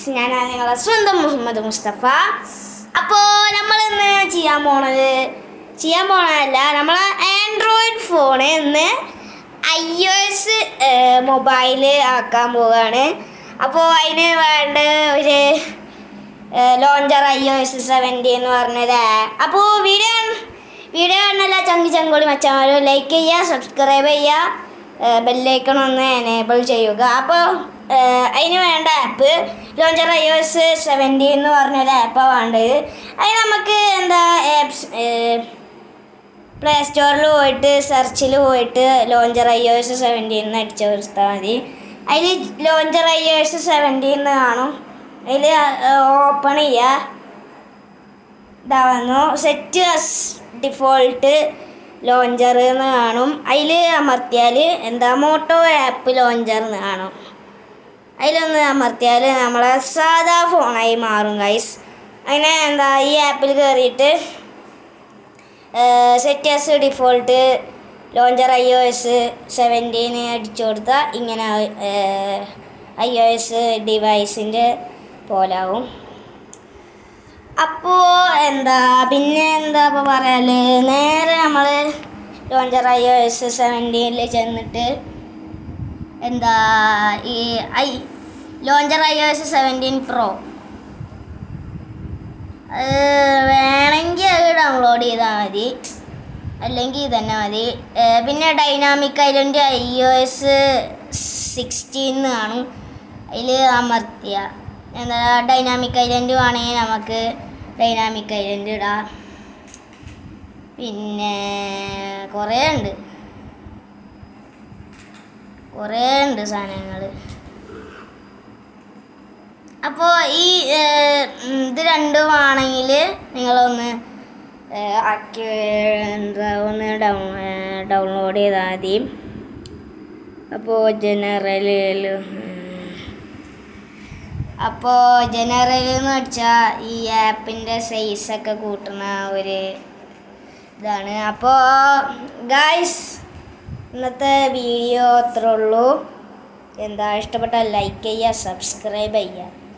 ഞാനാണ് നിങ്ങളെ സ്വന്തം മുഹമ്മദ് മുസ്തഫ അപ്പോൾ നമ്മൾ ഇന്ന് ചെയ്യാൻ പോണത് ചെയ്യാൻ പോണതല്ല നമ്മൾ ആൻഡ്രോയിഡ് ഫോണ് ഇന്ന് ഐ ഒ എസ് മൊബൈൽ ആക്കാൻ പോവുകയാണ് അപ്പോൾ അതിന് വേണ്ട ഒരു launcher I O S seventy എന്ന് പറഞ്ഞത് അപ്പോൾ വീഡിയോ വീഡിയോ കാണുന്നില്ല ചങ്കി ചങ്കോളി മച്ചാമാരും ലൈക്ക് ചെയ്യുക സബ്സ്ക്രൈബ് ചെയ്യുക ബെല്ലൈക്കൺ ഒന്ന് എനേബിൾ ചെയ്യുക അപ്പോൾ അതിന് വേണ്ട app launcher I O S seventy എന്ന് പറഞ്ഞൊരു ആപ്പാണ് വേണ്ടത് അതിന് നമുക്ക് എന്താ ആപ്സ് പ്ലേ സ്റ്റോറിൽ പോയിട്ട് സെർച്ചിൽ പോയിട്ട് launcher I O S seventeen എന്ന് അടിച്ചു കൊടുത്താൽ മതി അതിൽ launcher I O S seventeen എന്ന് കാണും അതിൽ ഓപ്പൺ ചെയ്യുക ഇതാ വന്നു സെറ്റ് അസ് ഡിഫോൾട്ട് ലോഞ്ചർ എന്ന് കാണും അതിൽ അമർത്തിയാൽ എന്താ മോട്ടോ ആപ്പ് ലോഞ്ചർ എന്ന് കാണും അതിലൊന്ന് അമർത്തിയാൽ നമ്മളെ സാധാ ഫോണായി മാറും ഗൈസ് അങ്ങനെ എന്താ ഈ ആപ്പിൽ കയറിയിട്ട് set as default launcher I O S സെവൻറ്റീന് അടിച്ചു കൊടുത്താൽ ഇങ്ങനെ ഐ ഒ എസ് ഡിവൈസിൻ്റെ പോലാവും അപ്പോൾ എന്താ പിന്നെ എന്താ ഇപ്പോൾ പറയാല് നേരെ നമ്മൾ ലോഞ്ചർ ഐ ഒ എസ് സെവൻറ്റീനിൽ ചെന്നിട്ട് എന്താ ഈ I launcher I O S seventeen pro വേണമെങ്കിൽ അത് ഡൗൺലോഡ് ചെയ്താൽ മതി അല്ലെങ്കിൽ ഇതന്നെ മതി ഏഹ് പിന്നെ dynamic island I O S sixteen കാണും അതിൽ അമർത്തിയ എന്താ ഡൈനാമിക് ഐലൻഡ് വേണമെങ്കിൽ നമുക്ക് ഡൈനാമിക് ഐലൻഡ് ഇടാം പിന്നെ കുറേ ഉണ്ട് കുറേ ഉണ്ട് സാധനങ്ങൾ അപ്പോൾ ഈ ഏഹ്, ഉം, ഇത് രണ്ടും ആണെങ്കിൽ നിങ്ങളൊന്ന് ഏഹ്, ആക്കി എന്താ ഒന്ന് ഡൗൺ ഡൗൺലോഡ് ചെയ്താൽ മതി അപ്പോൾ ജനറലിൽ അപ്പോൾ ജനറൽ എന്ന് വെച്ചാൽ ഈ ആപ്പിൻ്റെ സൈസൊക്കെ കൂട്ടുന്ന ഒരു ഇതാണ് അപ്പോൾ ഗായ്സ് ഇന്നത്തെ വീഡിയോ അത്രേ ഉള്ളൂ എന്താ ഇഷ്ടപ്പെട്ടാൽ ലൈക്ക് ചെയ്യുക സബ്സ്ക്രൈബ് ചെയ്യുക